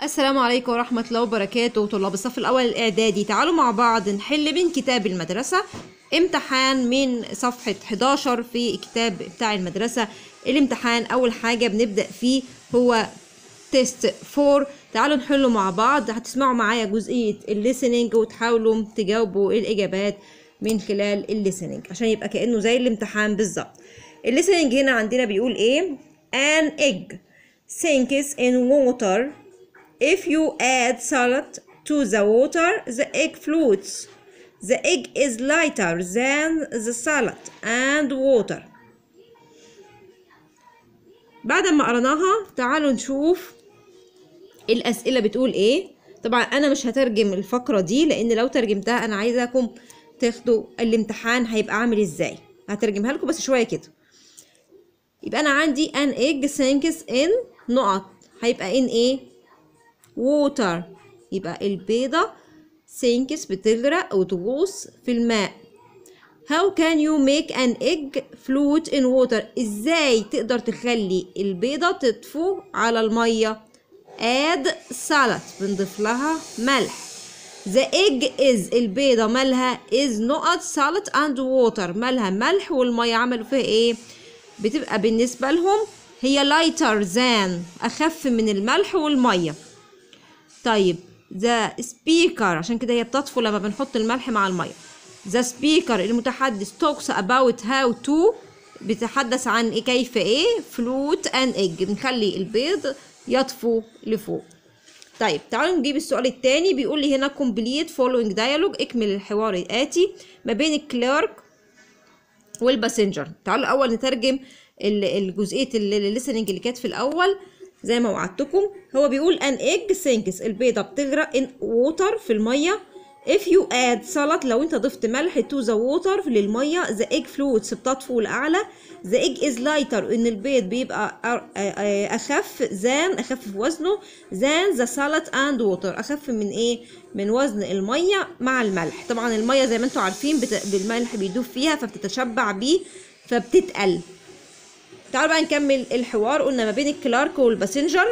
السلام عليكم ورحمة الله وبركاته طلاب الصف الأول الإعدادي تعالوا مع بعض نحل من كتاب المدرسة امتحان من صفحة 11 في الكتاب بتاع المدرسة الامتحان أول حاجة بنبدأ فيه هو تيست 4 تعالوا نحله مع بعض هتسمعوا معايا جزئية الليسننج وتحاولوا تجاوبوا الإجابات من خلال الليسننج عشان يبقى كأنه زي الامتحان بالظبط الليسننج هنا عندنا بيقول ايه an egg sinks in water if you add salt to the water the egg floats the egg is lighter than the salt and water بعد ما قرناها تعالوا نشوف الأسئلة بتقول ايه طبعا انا مش هترجم الفقرة دي لان لو ترجمتها انا عايزاكم تاخدوا الامتحان هيبقى عامل ازاي هترجمها لكم بس شوية كده يبقى انا عندي an egg sinks in نقط هيبقى in ايه water يبقى البيضة sinks بتغرق او تغوص في الماء How can you make an egg float in water ازاي تقدر تخلي البيضة تطفو على المية add salt بنضيف لها ملح The egg is البيضة مالها is نقط salt and water مالها ملح والمية عملوا فيها ايه بتبقى بالنسبة لهم هي lighter than أخف من الملح والمية طيب the speaker عشان كده هي بتطفو لما بنحط الملح مع المية the speaker المتحدث talks about how to بيتحدث عن إيه كيف ايه float an egg بنخلي البيض يطفو لفوق طيب تعالوا نجيب السؤال التاني بيقول لي هنا complete following dialogue اكمل الحوار الآتي ما بين الكليرك والباسنجر تعالوا الأول نترجم الجزئية الليسننج اللي كانت في الأول زي ما وعدتكم هو بيقول an egg sinks البيضة بتغرق in water في المية if you add salt لو انت ضفت ملح to the water للمية the egg floats بتطفو لأعلى the egg is lighter ان البيض بيبقى اخف than اخف في وزنه than the salt and water اخف من ايه من وزن المية مع الملح طبعا المية زي ما انتم عارفين بت... بالملح بيدوب فيها فبتتشبع بيه فبتتقل تعالوا بقى نكمل الحوار قلنا ما بين الكلارك والباسنجر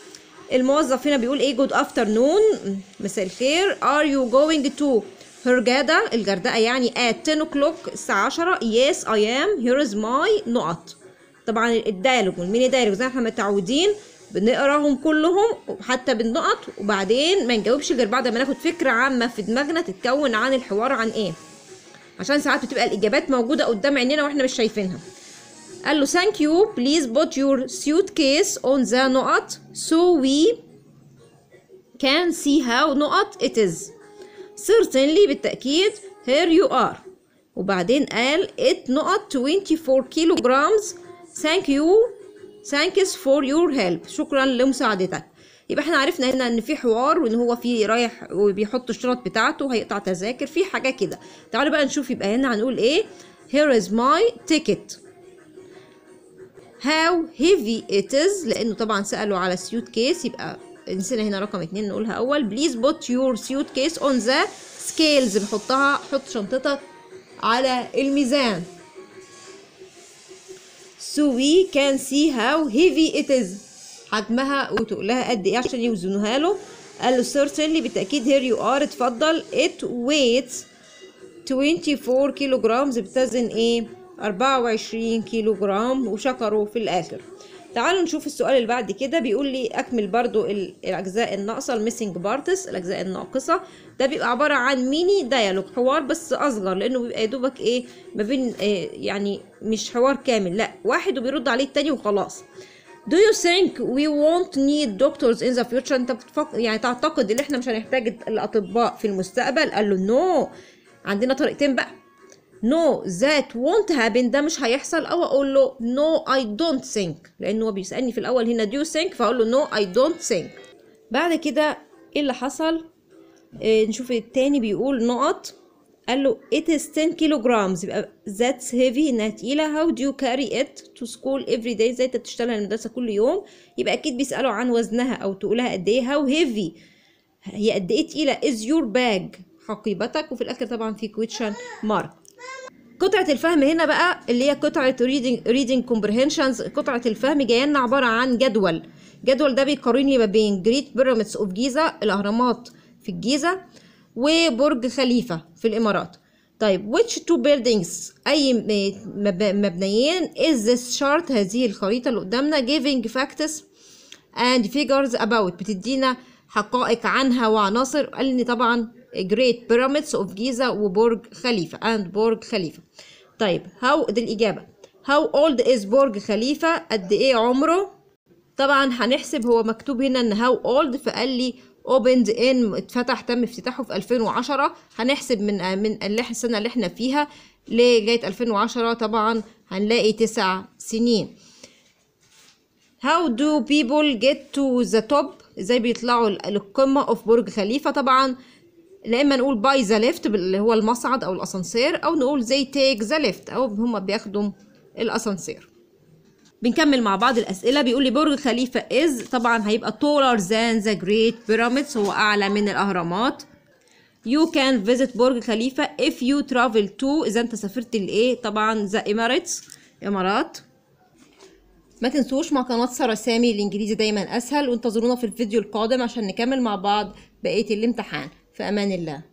الموظف هنا بيقول ايه جود افترنون مساء الخير ار يو جوينج تو هرجادا الجردقة يعني at 10 o'clock الساعة 10 yes I am here is my نقط طبعا الديالوج والميني ديالوج زي ما احنا متعودين بنقراهم كلهم حتى بالنقط وبعدين ما نجاوبش غير بعد ما ناخد فكرة عامة في دماغنا تتكون عن الحوار عن ايه عشان ساعات بتبقى الإجابات موجودة قدام عينينا واحنا مش شايفينها قال له thank you please put your suitcase on the نقط so we can see how نقط it is certainly بالتأكيد here you are وبعدين قال it نقط 24 kilograms thank you thanks for your help شكرا لمساعدتك يبقى احنا عرفنا هنا ان في حوار وان هو في رايح وبيحط الشنط بتاعته هيقطع تذاكر في حاجه كده تعالوا بقى نشوف يبقى هنا هنقول ايه here is my ticket how heavy it is لانه طبعا سألوا على suit case يبقى نسينا هنا رقم اتنين نقولها اول please put your suitcase on the scales بنحطها حط شنطتك على الميزان so we can see how heavy it is حجمها وتقولها قد ايه عشان يوزنوها له قال له certainly بالتأكيد here you are اتفضل it weighs 24 كيلو جرامز بتزن ايه 24 كيلو جرام وشكروا في الآخر تعالوا نشوف السؤال اللي بعد كده بيقول لي أكمل برضو الأجزاء الناقصة الميسنج بارتس الأجزاء الناقصة ده بيبقى عبارة عن ميني ديالوج حوار بس أصغر لأنه بيبقى يدوبك إيه ما بين إيه يعني مش حوار كامل لا واحد وبيرد عليه التاني وخلاص Do you think we won't need doctors in the future انت بتفكر يعني تعتقد ان احنا مش هنحتاج الاطباء في المستقبل قال له نو no. عندنا طريقتين بقى no that won't happen ده مش هيحصل او اقول له no I don't think لانه هو بيسالني في الاول هنا do you think فاقول له no I don't think بعد كده ايه اللي حصل إيه نشوف التاني بيقول نقط قال له it is 10 kilograms يبقى that's heavy انها تقيله how do you carry it to school every day ازاي انت بتشتغلها المدرسه كل يوم يبقى اكيد بيسالوا عن وزنها او تقولها قد ايه how heavy هي قد ايه تقيله is your bag حقيبتك وفي الاخر طبعا في question mark قطعة الفهم هنا بقى اللي هي قطعة reading reading comprehensions قطعة الفهم جاية لنا عبارة عن جدول الجدول ده بيقارن لي ما بين جريت بيراميدز اوف جيزة الاهرامات في الجيزة وبرج خليفة في الامارات طيب which two buildings اي مبنيين is this chart هذه الخريطة اللي قدامنا giving facts and figures about بتدينا حقائق عنها وعناصر قال لي طبعا Great Pyramids of Giza وبرج خليفة and برج خليفة طيب how دي الإجابة how old is برج خليفة قد إيه عمره طبعا هنحسب هو مكتوب هنا إن how old فقال لي opened in اتفتح تم افتتاحه في 2010 هنحسب من من اللي السنة اللي احنا فيها لغاية 2010 طبعا هنلاقي تسع سنين How do people get to the top ازاي بيطلعوا للقمة of برج خليفة طبعا لا اما نقول باي ذا ليفت اللي هو المصعد او الاسانسير او نقول زي تيك ذا ليفت او هما بياخدوا الاسانسير بنكمل مع بعض الاسئله بيقول لي برج خليفه از طبعا هيبقى taller than the great pyramids هو اعلى من الاهرامات You can visit برج خليفة if you travel to إذا أنت سافرت لإيه طبعا the Emirates إمارات ما تنسوش مع قناة سارة سامي الإنجليزي دايما أسهل وانتظرونا في الفيديو القادم عشان نكمل مع بعض بقية الامتحان في أمان الله